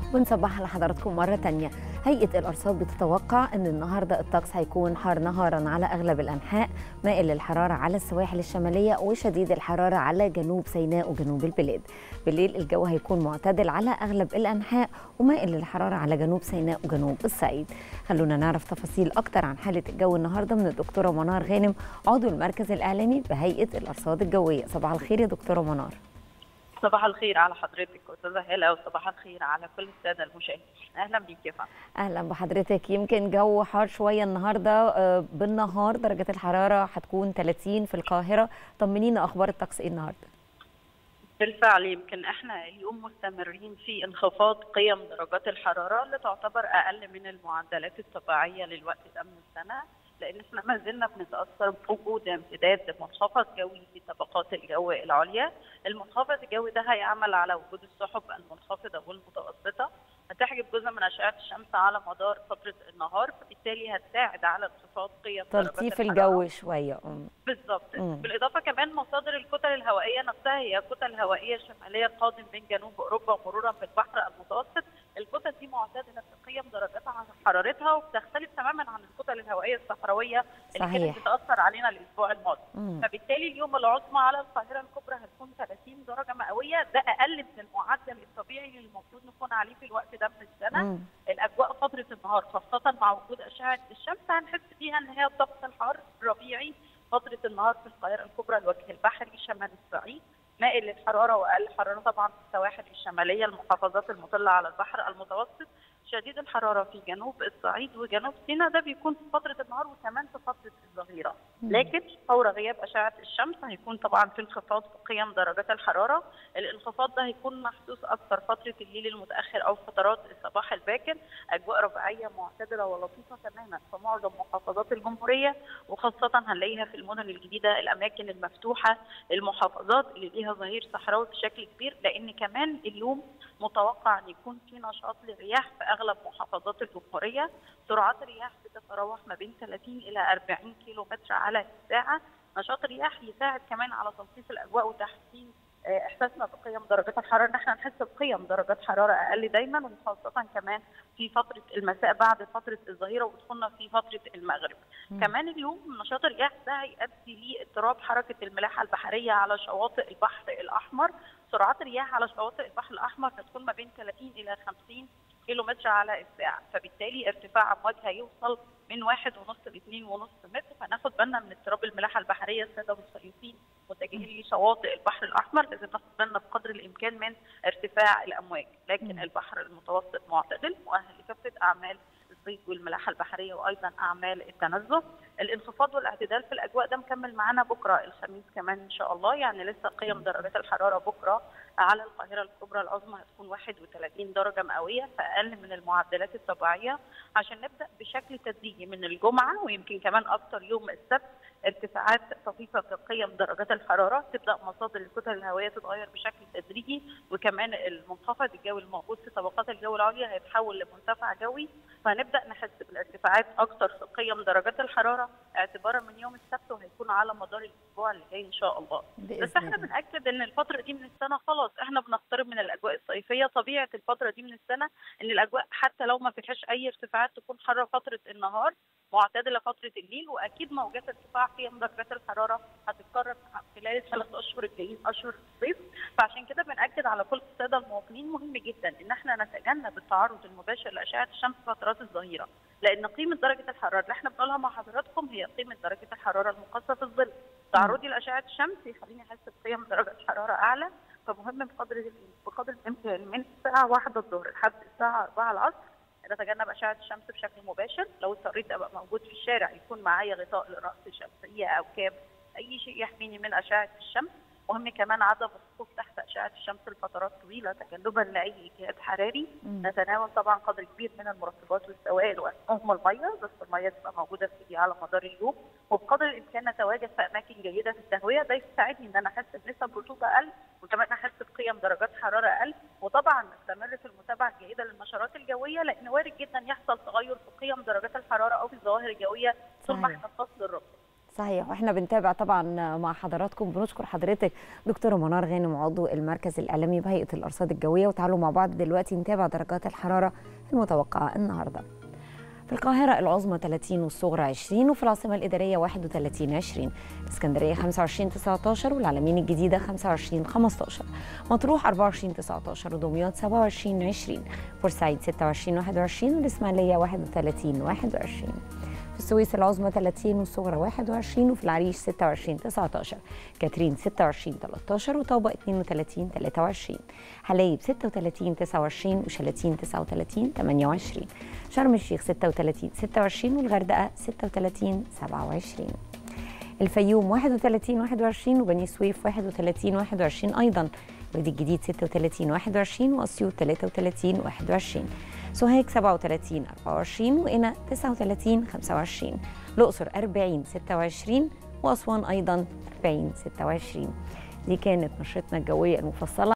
ونصبح على حضراتكم مرة تانية هيئة الأرصاد بتتوقع أن النهاردة الطقس هيكون حار نهارا على أغلب الأنحاء مائل للحرارة على السواحل الشمالية وشديد الحرارة على جنوب سيناء وجنوب البلاد بالليل الجو هيكون معتدل على أغلب الأنحاء ومائل للحرارة على جنوب سيناء وجنوب الصعيد خلونا نعرف تفاصيل أكتر عن حالة الجو النهاردة من الدكتورة منار غانم عضو المركز الإعلامي بهيئة الأرصاد الجوية صباح الخير يا دكتورة منار صباح الخير على حضرتك استاذه هاله وصباح الخير على كل الساده المشاهدين اهلا بيك يا فندم اهلا بحضرتك يمكن جو حار شويه النهارده آه، بالنهار درجه الحراره هتكون 30 في القاهره طمنينا اخبار الطقس ايه النهارده بالفعل يمكن احنا اليوم مستمرين في انخفاض قيم درجات الحراره اللي تعتبر اقل من المعدلات الطبيعيه للوقت ده من السنه لان احنا ما زلنا بنتاثر بوجود امتداد منخفض جوي في طبقات الجو العليا، المنخفض الجوي ده هيعمل على وجود السحب المنخفضه والمتوسطه هتحجب جزء من اشعه الشمس على مدار فتره النهار فبالتالي هتساعد على انخفاض قيم تلطيف الجو شويه أم. بالظبط مم. بالاضافه كمان مصادر الكتل الهوائيه نفسها هي كتل هوائيه شماليه قادم من جنوب اوروبا مرورا بالبحر المتوسط الكتل دي معتدله في قيم درجات حرارتها وبتختلف تماما عن الكتل الهوائيه الصحراويه اللي صحيح. كانت بتاثر علينا الاسبوع الماضي مم. فبالتالي اليوم العظمى على القاهره الكبرى هتكون 30 درجه مئويه ده اقل من المعدل الطبيعي اللي المفروض نكون عليه في الوقت ده من السنه مم. الاجواء فتره النهار خاصه مع وجود اشعه الشمس هنحس فيها ان هي الطقس الحار الربيعي فتره النهار في القاهره الكبرى الوجه البحري شمال الصعيد مائل للحراره واقل حراره طبعا في السواحل الشماليه المحافظات المطله على البحر المتوسط شديد الحراره في جنوب الصعيد وجنوب سيناء ده بيكون في فتره النهار وكمان في فتره الظهيره لكن فور غياب اشعه الشمس هيكون طبعا في انخفاض في قيم درجات الحراره الانخفاض ده هيكون محسوس اكثر فتره الليل المتاخر او فترات الصباح الباكر اجواء ربيعيه معتدله ولطيفه تماما في معظم محافظات الجمهوريه وخاصه هنلاقيها في المدن الجديده الاماكن المفتوحه المحافظات اللي ليها ظهير صحراوي بشكل كبير لان كمان اليوم متوقع ان يكون في نشاط للرياح في اغلب محافظات الجمهوريه سرعات الرياح بتتراوح ما بين 30 الى 40 كيلو متر على الساعه نشاط الرياح يساعد كمان على تلطيف الاجواء وتحسين آه، احساسنا بقيم درجات الحراره ان احنا نحس بقيم درجات حراره اقل دايما وخاصه كمان في فتره المساء بعد فتره الظهيره ودخولنا في فتره المغرب. مم. كمان اليوم نشاط الرياح ده هيؤدي لاضطراب حركه الملاحه البحريه على شواطئ البحر الاحمر، سرعات الرياح على شواطئ البحر الاحمر هتكون ما بين 30 الى 50 كيلو متر على الساعه، فبالتالي ارتفاع امواج هيوصل من واحد ونص لاثنين ونص متر فناخد بالنا من اضطراب الملاحه البحريه الساده والصيفين متجهين لشواطئ البحر الاحمر لازم ناخد بالنا بقدر الامكان من ارتفاع الامواج، لكن مم. البحر المتوسط معتدل مؤهل لكافه اعمال الصيد والملاحه البحريه وايضا اعمال التنزه. الانخفاض والاعتدال في الاجواء ده مكمل معانا بكره الخميس كمان ان شاء الله يعني لسه قيم درجات الحراره بكره على القاهره الكبرى العظمى هتكون 31 درجه مئويه فاقل من المعدلات الطبيعيه عشان نبدا بشكل تدريجي من الجمعه ويمكن كمان اكتر يوم السبت ارتفاعات طفيفه في قيم درجات الحراره تبدا مصادر الكتل الهوائيه تتغير بشكل تدريجي وكمان المنخفض الجوي الموجود في طبقات الجو العليا هيتحول لمرتفع جوي فهنبدا نحس بالارتفاعات اكتر في قيم درجات الحراره اعتبارا من يوم السبت وهيكون على مدار الاسبوع اللي جاي ان شاء الله بس باذن احنا الله بناكد ان الفتره دي من السنه خلاص احنا بنقترب من الاجواء الصيفيه طبيعه الفتره دي من السنه ان الاجواء حتى لو ما فيهاش اي ارتفاعات تكون حاره فتره النهار معتدله فتره الليل واكيد موجات ارتفاع قيم درجات الحراره هتتكرر خلال الثلاث اشهر الجايين اشهر الصيف فعشان كده بناكد على كل الساده المواطنين مهم جدا ان احنا نتجنب التعرض المباشر لاشعه الشمس فترات الظهيره لان قيمه درجه الحراره اللي احنا بنقولها مع حضراتكم هي قيمه درجه الحراره المقاسه في الظل تعرضي لاشعه الشمس يخليني احس بقيم درجه حراره اعلى فمهم بقدر بقدر الامكان من الساعه 1 الظهر لحد الساعه 4 العصر نتجنب اشعه الشمس بشكل مباشر لو اضطريت ابقى موجود في الشارع يكون معايا غطاء لراس شمسيه او كاب اي شيء يحميني من اشعه الشمس مهم كمان عدم الوقوف تحت اشعه الشمس لفترات طويله تجنبا لاي اجهاد حراري مم. نتناول طبعا قدر كبير من المرطبات والسوائل وهم الميه بس الميه تبقى موجوده في ايدي على مدار اليوم وبقدر الامكان نتواجد في اماكن جيده في التهويه ده يساعدني ان انا احس بنسب رطوبه اقل وكمان احس بقيم درجات حراره اقل وطبعا نستمر في المتابعه الجيده للنشرات الجويه لان وارد جدا يحصل تغير في قيم درجات الحراره او في الظواهر الجويه طول ما صحيح. احنا في فصل الربيع صحيح واحنا بنتابع طبعا مع حضراتكم بنشكر حضرتك دكتوره منار غانم عضو المركز الاعلامي بهيئه الارصاد الجويه وتعالوا مع بعض دلوقتي نتابع درجات الحراره المتوقعه النهارده في القاهرة العظمى 30 والصغرى 20 وفي العاصمة الإدارية 31 20 الإسكندرية 25 19 والعلمين الجديدة 25 15 مطروح 24 19 ودمياط 27 20 بورسعيد 26 21 والإسماعيلية 31 21 في السويس العظمى 30 والصغرى 21 وفي العريش 26 19 كاترين 26 13 وطوبة 32 23 حلايب 36 29 وشلاتين 39 28 شرم الشيخ 36 26 والغردقة 36 27 الفيوم 31 21 وبني سويف 31 21 أيضا وادي الجديد 36 21 وأسيوط 33 21 سوهاج 37 24 وقنا 39 25 الأقصر 40 26 وأسوان أيضا 40 26 دي كانت نشرتنا الجوية المفصلة